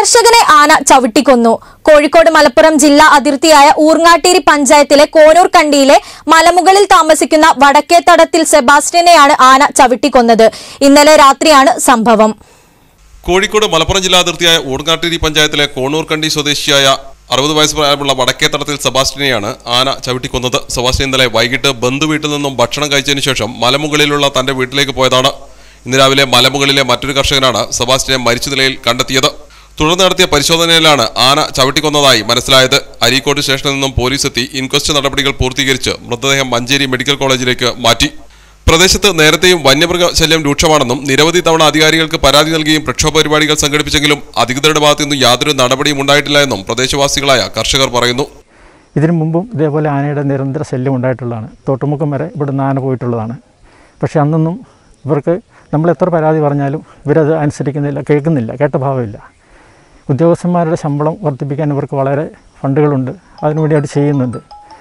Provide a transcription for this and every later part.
കർഷകനെ ആന ചവിട്ടിക്കൊന്നു കോഴിക്കോട് മലപ്പുറം ജില്ലാ അതിർത്തിയായ ഊർങ്ങാട്ടേരി പഞ്ചായത്തിലെ കോനൂർ കണ്ടിയിലെ മലമുകളിൽ താമസിക്കുന്ന വടക്കേത്തടത്തിൽ സെബാസ്റ്റ്യനെയാണ് ആന ചവിട്ടിക്കൊന്നത് ഇന്നലെ രാത്രിയാണ് സംഭവം കോഴിക്കോട് മലപ്പുറം ജില്ലാ അതിർത്തിയായ ഊർങ്ങാട്ടിരി പഞ്ചായത്തിലെ കോണൂർക്കണ്ടി സ്വദേശിയായ അറുപത് വയസ്സ് പ്രായമുള്ള വടക്കേത്തടത്തിൽ സെബാസ്റ്റ്യനെയാണ് ആന ചവിട്ടിക്കൊന്നത് സെബാസ്റ്റ്യൻ ഇന്നലെ വൈകിട്ട് ബന്ധു വീട്ടിൽ നിന്നും ഭക്ഷണം കഴിച്ചതിന് ശേഷം മലമുകളിലുള്ള തന്റെ വീട്ടിലേക്ക് പോയതാണ് ഇന്ന് രാവിലെ മലമുകളിലെ മറ്റൊരു കർഷകനാണ് സെബാസ്റ്റ്യനെ മരിച്ച നിലയിൽ കണ്ടെത്തിയത് തുടർന്ന് നടത്തിയ പരിശോധനയിലാണ് ആന ചവിട്ടിക്കൊന്നതായി മനസ്സിലായത് അരീക്കോട് സ്റ്റേഷനിൽ നിന്നും പോലീസ് എത്തി ഇൻക്വസ്റ്റ് നടപടികൾ പൂർത്തീകരിച്ച് മൃതദേഹം മഞ്ചേരി മെഡിക്കൽ കോളേജിലേക്ക് മാറ്റി പ്രദേശത്ത് നേരത്തെയും വന്യമൃഗ ശല്യം രൂക്ഷമാണെന്നും നിരവധി തവണ അധികാരികൾക്ക് പരാതി നൽകിയും പ്രക്ഷോഭ പരിപാടികൾ സംഘടിപ്പിച്ചെങ്കിലും അധികൃതരുടെ ഭാഗത്തു നിന്ന് യാതൊരു നടപടിയും ഉണ്ടായിട്ടില്ല എന്നും പ്രദേശവാസികളായ കർഷകർ പറയുന്നു ഇതിനു മുമ്പും ഇതേപോലെ ആനയുടെ നിരന്തര ശല്യം ഉണ്ടായിട്ടുള്ളതാണ് തോട്ടുമുക്കം വരെ ഇവിടുന്ന് ആന പോയിട്ടുള്ളതാണ് പക്ഷേ അന്നൊന്നും ഇവർക്ക് നമ്മൾ എത്ര പരാതി പറഞ്ഞാലും ഇവരത് അനുസരിക്കുന്നില്ല കേൾക്കുന്നില്ല കേട്ട ഭാവമില്ല ഉദ്യോഗസ്ഥന്മാരുടെ ശമ്പളം വർദ്ധിപ്പിക്കാൻ ഇവർക്ക് വളരെ ഫണ്ടുകളുണ്ട് അതിനുവേണ്ടി അവർ ചെയ്യുന്നുണ്ട്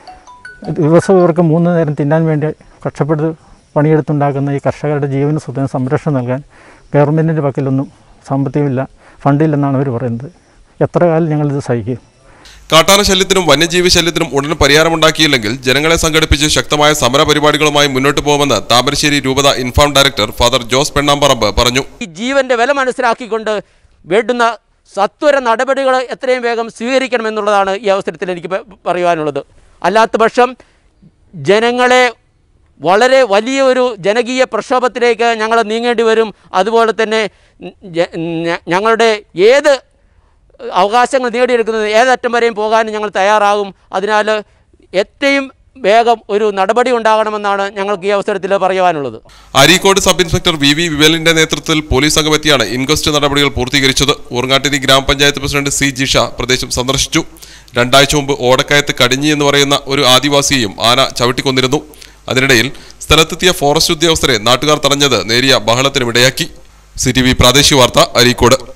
ദിവസവും ഇവർക്ക് മൂന്ന് നേരം തിന്നാൻ വേണ്ടി കഷ്ടപ്പെട്ട് പണിയെടുത്തുണ്ടാക്കുന്ന ഈ കർഷകരുടെ ജീവന സ്വത്തിന് സംരക്ഷണം നൽകാൻ ഗവൺമെൻറ്റിൻ്റെ പക്കലൊന്നും സാമ്പത്തികമില്ല ഫണ്ടില്ലെന്നാണ് അവർ പറയുന്നത് എത്ര കാലം ഞങ്ങളിത് സഹിക്കും കാട്ടാന ശല്യത്തിനും വന്യജീവി ശല്യത്തിനും ഉടൻ പരിഹാരമുണ്ടാക്കിയില്ലെങ്കിൽ ജനങ്ങളെ സംഘടിപ്പിച്ച് ശക്തമായ സമര പരിപാടികളുമായി മുന്നോട്ട് പോകുമെന്ന് താമരശ്ശേരി രൂപത ഇൻഫാം ഡയറക്ടർ ഫാദർ ജോസ് പെണ്ണാമ്പറമ്പ് പറഞ്ഞു ഈ ജീവൻ്റെ വില മനസ്സിലാക്കിക്കൊണ്ട് വേണ്ടുന്ന സത്വര നടപടികൾ എത്രയും വേഗം സ്വീകരിക്കണമെന്നുള്ളതാണ് ഈ അവസരത്തിൽ എനിക്ക് പ- പറയുവാനുള്ളത് അല്ലാത്ത പക്ഷം ജനങ്ങളെ വളരെ വലിയൊരു ജനകീയ പ്രക്ഷോഭത്തിലേക്ക് ഞങ്ങൾ നീങ്ങേണ്ടി വരും അതുപോലെ തന്നെ ഞ- ഞ- ഞങ്ങളുടെ ഏത് അവകാശങ്ങൾ നേടിയെടുക്കുന്നത് ഏതറ്റം വരെയും പോകാനും ഞങ്ങൾ തയ്യാറാകും അതിനാൽ ഏറ്റവും വേഗം ഒരു നടപടി ഉണ്ടാകണമെന്നാണ് ഞങ്ങൾക്ക് ഈ അവസരത്തിൽ പറയുവാനുള്ളത് Areekode sub inspector V V വിവലിന്റെ നേതൃത്വത്തിൽ പോലീസ് സംഘമെത്തിയാണ് ഇൻക്വസ്റ്റ് നടപടികൾ പൂർത്തീകരിച്ചത് ഊർങ്ങാട്ടിരി ഗ്രാമപഞ്ചായത്ത് പ്രസിഡന്റ് സി ജിഷ പ്രദേശം സന്ദർശിച്ചു രണ്ടാഴ്ച മുമ്പ് ഓടക്കയത്ത് കടിഞ്ഞി എന്ന് പറയുന്ന ഒരു ആദിവാസിയെയും ആന ചവിട്ടിക്കൊന്നിരുന്നു അതിനിടയിൽ സ്ഥലത്തെത്തിയ ഫോറസ്റ്റ് ഉദ്യോഗസ്ഥരെ നാട്ടുകാർ തടഞ്ഞത് നേരിയ ബഹളത്തിനുമിടയാക്കി സി ടി വി പ്രാദേശിക വാർത്ത അരീക്കോട്